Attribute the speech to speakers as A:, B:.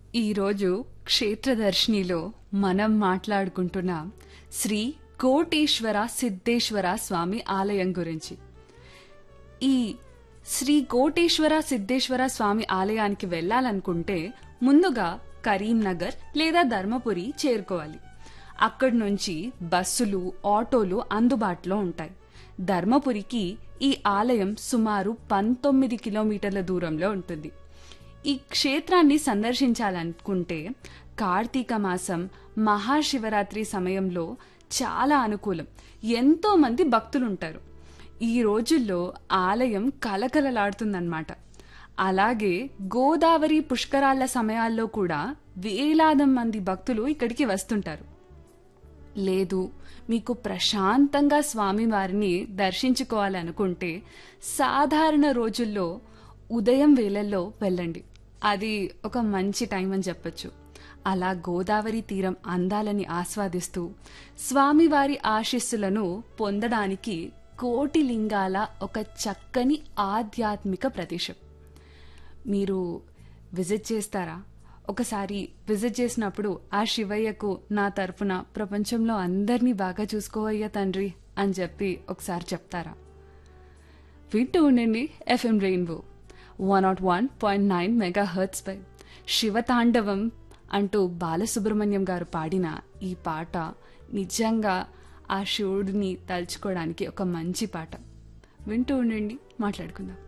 A: ఈరోజు క్షేత్రదర్శినిలో మనం మాట్లాడుకుంటున్నాం శ్రీ కోటేశ్వర సిద్ధేశ్వర స్వామి ఆలయం గురించి ఈ శ్రీ కోటేశ్వర సిద్ధేశ్వర స్వామి ఆలయానికి వెళ్ళాలనుకుంటే ముందుగా కరీంనగర్ లేదా ధర్మపురి చేరుకోవాలి అక్కడి నుంచి బస్సులు ఆటోలు అందుబాటులో ఉంటాయి ధర్మపురికి ఈ ఆలయం సుమారు పంతొమ్మిది కిలోమీటర్ల దూరంలో ఉంటుంది ఈ క్షేత్రాన్ని సందర్శించాలనుకుంటే కార్తీక మాసం మహాశివరాత్రి సమయంలో చాలా అనుకూలం ఎంతో మంది భక్తులుంటారు ఈ రోజుల్లో ఆలయం కలకలలాడుతుందన్నమాట అలాగే గోదావరి పుష్కరాల సమయాల్లో కూడా వేలాది మంది భక్తులు ఇక్కడికి వస్తుంటారు లేదు మీకు ప్రశాంతంగా స్వామివారిని దర్శించుకోవాలనుకుంటే సాధారణ రోజుల్లో ఉదయం వేళల్లో వెళ్ళండి అది ఒక మంచి టైం అని చెప్పొచ్చు అలా గోదావరి తీరం అందాలని ఆస్వాదిస్తూ స్వామివారి ఆశీస్సులను పొందడానికి కోటి లింగాల ఒక చక్కని ఆధ్యాత్మిక ప్రదేశం మీరు విజిట్ చేస్తారా ఒకసారి విజిట్ చేసినప్పుడు ఆ శివయ్యకు నా తరఫున ప్రపంచంలో అందరినీ బాగా చూసుకోవయ్యా తండ్రి అని చెప్పి ఒకసారి చెప్తారా వింటూ ఉండండి FM rainbow one nought one point nine megahertz పై శివతాండవం అంటూ బాలసుబ్రహ్మణ్యం గారు పాడిన ఈ పాట నిజంగా ఆ శివుడిని తలుచుకోవడానికి ఒక మంచి పాట వింటూ ఉండండి మాట్లాడుకుందాం